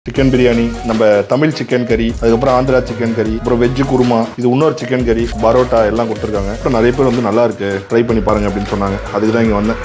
Chicken biryani நம்ம Tamil chicken கறி அதுக்கப்புறம் ஆந்திரா சிக்கன் கறி அப்புறம் வெஜ் குருமா இது இன்னொரு சிக்கன் கறி பரோட்டா எல்லாம் கொடுத்துருக்காங்க அப்புறம் நிறைய பேர் வந்து நல்லா இருக்கு ட்ரை பண்ணி பாருங்க அப்படின்னு சொன்னாங்க அதுக்கு தான் இங்கே வந்தேன்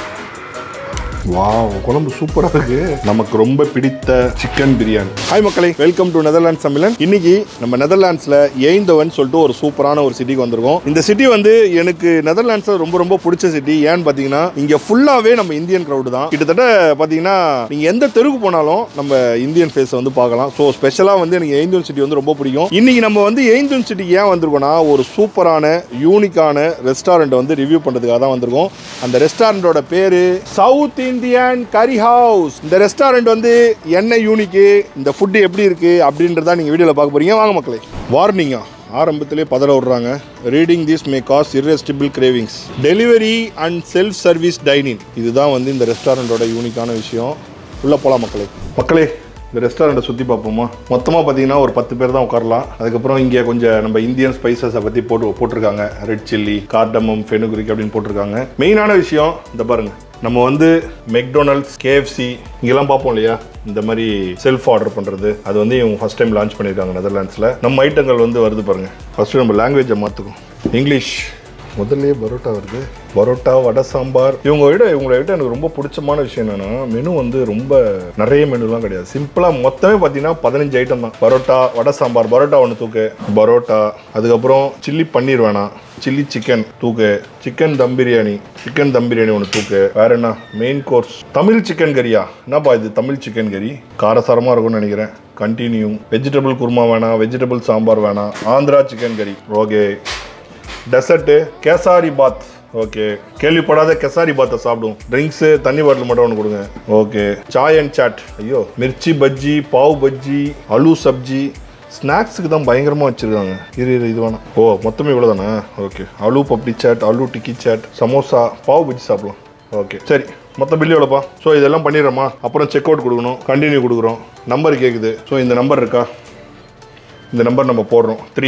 வாவ் குழம்பு சூப்பரா இருக்கு நமக்கு ரொம்ப பிடித்த சிக்கன் பிரியாணி ஹாய் மக்களே வெல்கம் டு நெதர்லாண்ட்ஸ் தமிழன் இன்னைக்கு நம்ம நெதர்லாண்ட்ஸ்ல எய்ந்தவன் சொல்லிட்டு ஒரு சூப்பரான ஒரு சிட்டிக்கு வந்திருக்கோம் இந்த சிட்டி வந்து எனக்கு நெதர்லாண்ட்ஸ்ல ரொம்ப ரொம்ப பிடிச்ச சிட்டி ஏன்னு பாத்தீங்கன்னா இங்க ஃபுல்லாவே நம்ம இந்தியன் crowd தான் கிட்டத்தட்ட பாத்தீங்கன்னா நீங்க எந்த தெருவுக்கு போனாலும் நம்ம இந்தியன் ஃபேஸ் வந்து பார்க்கலாம் ஸோ ஸ்பெஷலா வந்து எனக்கு எய்ந்தூன் சிட்டி வந்து ரொம்ப பிடிக்கும் இன்னைக்கு நம்ம வந்து எய்ந்தூன் சிட்டி ஏன் வந்திருக்கோம்னா ஒரு சூப்பரான யூனிக்கான ரெஸ்டாரண்ட் வந்து ரிவ்யூ பண்றதுக்காக தான் வந்திருக்கோம் அந்த ரெஸ்டாரண்டோட பேரு சவுத் இந்தியன் கரி ஹவுஸ் இந்த ரெஸ்டாரண்ட் வந்து என்ன யூனிக்கு இந்த ஃபுட்டு எப்படி இருக்கு அப்படின்றத நீங்க வீடியோல பார்க்க போறீங்க வாங்க மக்களே வார்னிங்கா ஆரம்பத்திலே பதற விடுறாங்க reading this may cause irresistible cravings delivery and self service dining இதுதான் வந்து இந்த ரெஸ்டாரண்டோட யூனிக்கான விஷயம் உள்ள போலாம் மக்களே மக்களே இந்த ரெஸ்டாரண்ட்டை சுற்றி பார்ப்போமா மொத்தமாக பார்த்தீங்கன்னா ஒரு பத்து பேர் தான் உட்காரலாம் அதுக்கப்புறம் இங்கே கொஞ்சம் நம்ம இந்தியன் ஸ்பைசஸை பற்றி போட்டு போட்டிருக்காங்க ரெட் சில்லி கார்டமம் ஃபெனுகுரிக் அப்படின்னு போட்டிருக்காங்க மெயினான விஷயம் இந்த பாருங்க நம்ம வந்து மெக்டொனல்ட்ஸ் கேஎஃப்சி இங்கெல்லாம் பார்ப்போம் இல்லையா இந்த மாதிரி செல்ஃப் ஆர்டர் பண்ணுறது அது வந்து இவங்க ஃபஸ்ட் டைம் லான்ச் பண்ணியிருக்காங்க நெதர்லாண்ட்ஸில் நம்ம ஐட்டங்கள் வந்து வருது பாருங்க ஃபஸ்ட்டு நம்ம லாங்குவேஜை மாற்றுக்கும் இங்கிலீஷ் முதல்லயே பரோட்டா வருது பரோட்டா வடை சாம்பார் இவங்க விட இவங்களை விட எனக்கு ரொம்ப பிடிச்சமான விஷயம் என்னன்னா மெனு வந்து ரொம்ப நிறைய மெனுலாம் கிடையாது சிம்பிளா மொத்தமே பார்த்தீங்கன்னா பதினஞ்சு ஐட்டம் தான் பரோட்டா வடை சாம்பார் பரோட்டா ஒன்று தூக்கு பரோட்டா அதுக்கப்புறம் சில்லி பன்னீர் வேணாம் சில்லி சிக்கன் தூக்கு சிக்கன் தம் பிரியாணி சிக்கன் தம் பிரியாணி ஒன்று தூக்கு வேற என்ன மெயின் கோர்ஸ் தமிழ் சிக்கன் கறியா என்னப்பா இது தமிழ் சிக்கன் கறி காரசாரமாக இருக்கும்னு நினைக்கிறேன் கண்டினியூ வெஜிடபிள் குருமா வேணாம் வெஜிடபிள் சாம்பார் வேணாம் Andhra chicken curry okay dessert kesari bath okay கேள்விப்படாத கேசாரி பாத்தை சாப்பிடுவோம் ட்ரிங்க்ஸு தண்ணி பாட்டில் மட்டும் ஒன்று கொடுங்க ஓகே சாய் அண்ட் சாட் ஐயோ மிர்ச்சி பஜ்ஜி பாவ் பஜ்ஜி அலு சப்ஜி ஸ்நாக்ஸுக்கு தான் பயங்கரமாக வச்சுருக்காங்க இரு இரு இது வேணாம் ஓ மொத்தமே இவ்வளோ தானே ஓகே அலு பப்டி சாட் அலு டிக்கி சாட் சமோசா பாவ் பஜ்ஜி சாப்பிடலாம் ஓகே சரி மொத்த பில்லு எவ்வளோப்பா ஸோ இதெல்லாம் பண்ணிடுறோமா அப்புறம் செக் அவுட் கொடுக்கணும் கண்டினியூ கொடுக்குறோம் நம்பர் கேட்குது ஸோ இந்த நம்பர் இருக்கா இந்த நம்பர் நம்ம போடுறோம் three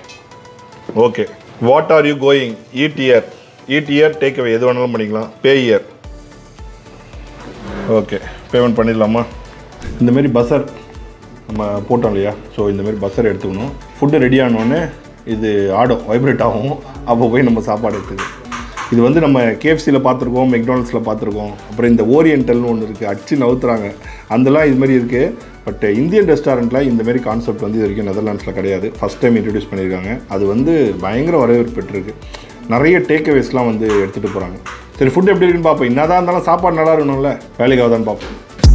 okay what are you going eat here eat here take away எது வேணாலும் பண்ணிக்கலாம் பே இயர் ஓகே பேமெண்ட் பண்ணிடலாமா இந்த மாதிரி பஸ்ஸர் நம்ம போட்டோம் இல்லையா ஸோ இந்த மாதிரி பஸ்ஸர் எடுத்துக்கணும் ஃபுட்டு ரெடி ஆனோடனே இது ஆடும் வைப்ரேட் ஆகும் அப்போ போய் நம்ம சாப்பாடு எடுத்துக்கணும் இது வந்து நம்ம கேஎஃப்சியில் பார்த்துருக்கோம் மெக்டானல்ட்ஸில் பார்த்துருக்கோம் அப்புறம் இந்த ஓரியன்டல்னு ஒன்று இருக்குது அடிச்சு நவுத்துறாங்க அதெல்லாம் இது மாதிரி இருக்குது பட் இந்தியன் ரெஸ்டாரண்ட்டில் இந்த மாதிரி கான்செப்ட் வந்து இது வரைக்கும் நெதர்லாண்ட்ஸில் கிடையாது ஃபஸ்ட் டைம் இன்ட்ரடியூஸ் பண்ணியிருக்காங்க அது வந்து பயங்கர வரவேற்பு பெற்றிருக்கு நிறைய டேக் அவேஸ்லாம் வந்து எடுத்துகிட்டு போகிறாங்க சரி ஃபுட் எப்படி இருக்குன்னு பார்ப்போம் என்னதான் இருந்தாலும் சாப்பாடு நல்லா இருக்கணும்ல வேலைக்காக தான் பார்ப்போம்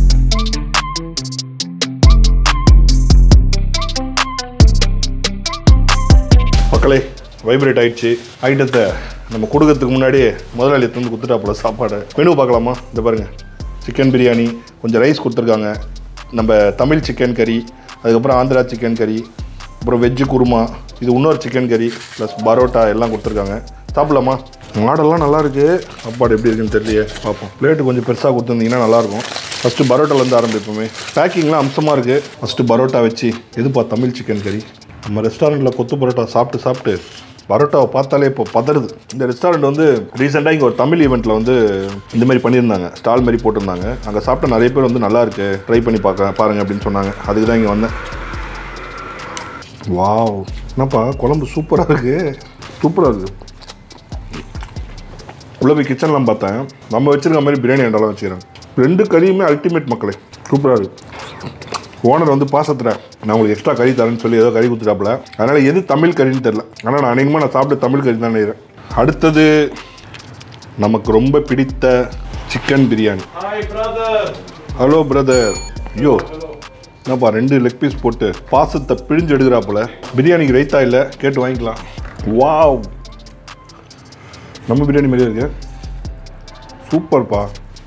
மக்களே வைப்ரேட் ஆயிடுச்சு ஐட்டத்தை நம்ம கொடுக்கறதுக்கு முன்னாடி முதலாளி எடுத்து வந்து கொடுத்துட்டாப்புல சாப்பாடு மெனு பார்க்கலாமா இந்த பாருங்க சிக்கன் பிரியாணி கொஞ்சம் ரைஸ் கொடுத்துருக்காங்க நம்ம தமிழ் சிக்கன் கறி அதுக்கப்புறம் ஆந்திரா சிக்கன் கறி அப்புறம் வெஜ்ஜு குருமா இது இன்னொரு சிக்கன் கறி ப்ளஸ் பரோட்டா எல்லாம் கொடுத்துருக்காங்க சாப்பிடலாமா மாடெல்லாம் நல்லா இருக்கு சாப்பாடு எப்படி இருக்குன்னு தெரியலையே பார்ப்போம் பிளேட்டு கொஞ்சம் பெருசாக கொடுத்துருந்தீங்கன்னா நல்லாயிருக்கும் ஃபஸ்ட்டு பரோட்டாலேருந்து ஆரம்பிப்போமே பேக்கிங்லாம் அம்சமாக இருக்குது ஃபஸ்ட்டு பரோட்டா வச்சு எதுப்பா தமிழ் சிக்கன் கறி நம்ம ரெஸ்டாரண்ட்டில் கொத்து பரோட்டா சாப்பிட்டு சாப்பிட்டு பரோட்டாவை பார்த்தாலே இப்போ பதறுது இந்த ரெஸ்டாரண்ட் வந்து ரீசெண்டாக இங்கே ஒரு தமிழ் ஈவெண்ட்டில் வந்து இந்த மாதிரி பண்ணியிருந்தாங்க ஸ்டால் மாதிரி போட்டிருந்தாங்க அங்கே சாப்பிட்ட நிறைய பேர் வந்து நல்லா இருக்கு ட்ரை பண்ணி பார்க்க பாருங்க அப்படின்னு சொன்னாங்க அதுக்கு தான் இங்கே வந்தேன் வாவ் என்னப்பா குழம்பு சூப்பராக இருக்கு சூப்பராக இருக்குது உள்ள போய் கிச்சன்லாம் பார்த்தேன் நம்ம வச்சிருக்க மாதிரி பிரியாணி ரெண்டெல்லாம் வச்சுக்கிறேன் ரெண்டு கறியுமே அல்டிமேட் மக்களே சூப்பராக இருக்கு ஓனர் வந்து பாசத்தில் நான் உங்களுக்கு எக்ஸ்ட்ரா கறி தரேன்னு சொல்லி ஏதோ கறி கொடுத்துட்டாப்புல அதனால் எது தமிழ் கறின்னு தெரில ஆனால் நான் அநேகமாக நான் சாப்பிட்டு தமிழ் கறி தான் நினைக்கிறேன் அடுத்தது நமக்கு ரொம்ப பிடித்த சிக்கன் பிரியாணி ஹலோ பிரதர் ஐயோ என்னப்பா ரெண்டு லெக் பீஸ் போட்டு பாசத்தை பிழிஞ்சு எடுக்கிறாப்புல பிரியாணிக்கு ரைத்தா இல்லை கேட்டு வாங்கிக்கலாம் வாவ் நம்ம பிரியாணி மாதிரியே இருக்கு சூப்பர்ப்பா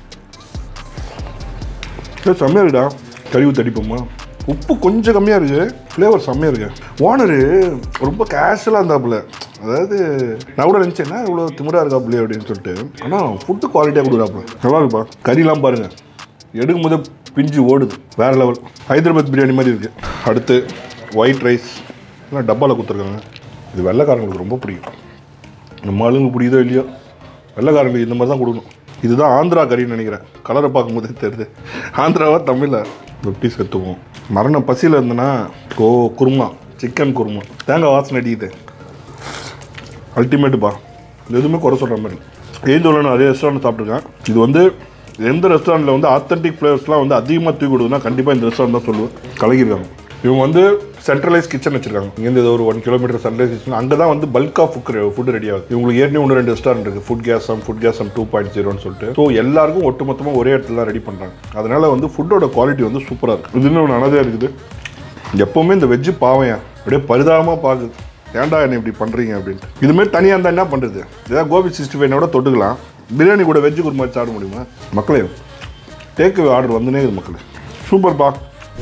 ஏ செம்மையாக இருக்குடா கறி ஊற்றி அடிப்போமா உப்பு கொஞ்சம் கம்மியாக இருக்குது ஃப்ளேவர் செம்மையாக இருக்கு ஓனரு ரொம்ப கேஷுவலாக இருந்தாப்புல அதாவது நான் கூட நினச்சேன்னா இவ்வளோ திமிரா இருக்காப்புல அப்படின்னு சொல்லிட்டு ஆனால் ஃபுட்டு குவாலிட்டியாக கொடுக்குறாப்புல நல்லா இருக்குப்பா கறிலாம் பாருங்கள் எடுக்கும் போதே பிஞ்சு ஓடுது வேற லெவல் ஹைதராபாத் பிரியாணி மாதிரி இருக்குது அடுத்து ஒயிட் ரைஸ் எல்லாம் டப்பாவில் கொடுத்துருக்காங்க இது வெள்ளைக்காரங்களுக்கு ரொம்ப பிடிக்கும் நம்ம ஆளுங்களுக்கு பிடிக்குதோ இல்லையோ வெள்ளைக்காரங்களுக்கு இந்த மாதிரி தான் கொடுக்கணும் இதுதான் ஆந்திரா கறின்னு நினைக்கிறேன் கலரை பார்க்கும்போதே தெரியுது ஆந்திராவா தமிழா ஒரு பீஸ் எடுத்துக்குவோம் மரண பசியில் இருந்தேன்னா ஓ குருமா சிக்கன் குருமா தேங்காய் வாசனை அடிக்குது அல்டிமேட்டுப்பா எதுவுமே குறை சொல்கிற மாதிரி ஏந்தோவில் நான் நிறைய ரெஸ்டாரண்ட் சாப்பிட்ருக்கேன் இது வந்து எந்த ரெஸ்டாரண்ட்டில் வந்து ஆத்தென்டிக் ஃப்ளேவர்ஸ்லாம் வந்து அதிகமாக தூக்கி கொடுக்குதுன்னா கண்டிப்பாக இந்த ரெஸ்டாரண்ட் தான் சொல்லுவேன் கலகிருக்காங்க இவங்க வந்து சென்ட்ரலைஸ் கிச்சன் வச்சிருக்காங்க இங்கேருந்து ஏதோ ஒரு ஒன் கிலோமீட்டர் சென்ட்ரலைஸ் கிச்சன் அங்கே தான் வந்து bulk of food food ready ஆகுது இவங்களுக்கு ஏற்கனவே ஒன்று ரெண்டு ரெஸ்டாரண்ட் இருக்குது ஃபுட் கேஸம் ஃபுட் கேஸம் டூ பாயிண்ட் ஜீரோன்னு சொல்லிட்டு ஸோ எல்லாருக்கும் ஒட்டுமொத்தமாக ஒரே இடத்துல தான் ரெடி பண்ணுறாங்க அதனால வந்து ஃபுட்டோட குவாலிட்டி வந்து சூப்பராக இருக்குது இதுன்னு ஒன்று அனதாக இருக்குது எப்போவுமே இந்த வெஜ்ஜு பாவையா அப்படியே பரிதாபமாக பார்க்குது ஏன்டா என்ன இப்படி பண்ணுறீங்க அப்படின்ட்டு இதுமாரி தனியாக இருந்தால் என்ன பண்ணுறது ஏதாவது கோபி சிக்ஸ்டி ஃபைவ் தொட்டுக்கலாம் பிரியாணி கூட வெஜ்ஜு குருமா வச்சு சாப்பிட முடியுமா மக்களே டேக் ஆர்டர் வந்துனே இருக்குது மக்களே சூப்பர் பா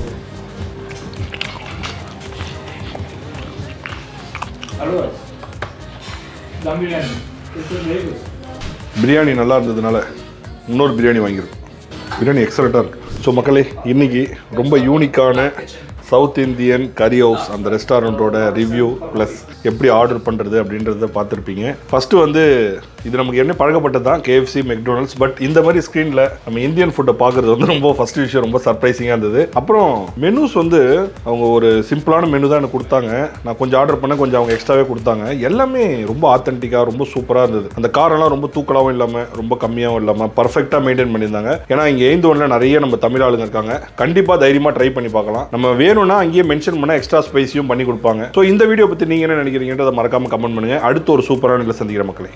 Otherwise, dum biryani. This is very good. Biryani நல்லா இருந்ததுனால இன்னொரு பிரியாணி வாங்கியிருக்கோம் பிரியாணி எக்ஸலண்ட்டாக இருக்குது ஸோ மக்களே இன்னைக்கு ரொம்ப யூனிக்கான சவுத் இந்தியன் கரி ஹவுஸ் அந்த ரெஸ்டாரண்ட்டோட ரிவ்யூ ப்ளஸ் எப்படி ஆர்டர் பண்ணுறது அப்படின்றத பார்த்துருப்பீங்க ஃபஸ்ட்டு வந்து இது நமக்கு என்ன பழக்கப்பட்டது தான் கேஎஃப்சி மெக்டொனல்ட்ஸ் பட் இந்த மாதிரி ஸ்க்ரீனில் நம்ம இந்தியன் ஃபுட்டை பார்க்குறது வந்து ரொம்ப ஃபஸ்ட் விஷயம் ரொம்ப சர்ப்ரைசிங்காக இருந்தது அப்புறம் மெனூஸ் வந்து அவங்க ஒரு சிம்பிளான மெனு தான் எனக்கு கொடுத்தாங்க நான் கொஞ்சம் ஆர்டர் பண்ண கொஞ்சம் அவங்க எக்ஸ்ட்ராவே கொடுத்தாங்க எல்லாமே ரொம்ப ஆத்தென்டிக்காக ரொம்ப சூப்பராக இருந்தது அந்த காரெல்லாம் ரொம்ப தூக்கலாகவும் இல்லாமல் ரொம்ப கம்மியாகவும் இல்லாமல் பர்ஃபெக்டாக மெயின்டைன் பண்ணியிருந்தாங்க ஏன்னா இங்கே ஏந்தோனில் நிறைய நம்ம தமிழ் ஆளுங்க இருக்காங்க கண்டிப்பாக தைரியமாக ட்ரை பண்ணி பார்க்கலாம் நம்ம வேணும்னா அங்கேயே மென்ஷன் பண்ணால் எக்ஸ்ட்ரா ஸ்பைஸியும் பண்ணி கொடுப்பாங்க ஸோ இந்த வீடியோ பற்றி நீங்கள் என்ன நினைக்கிறீங்கன்றதை மறக்காம கமெண்ட் பண்ணுங்கள் அடுத்து ஒரு சூப்பரான இதில் சந்திக்கிற மக்களே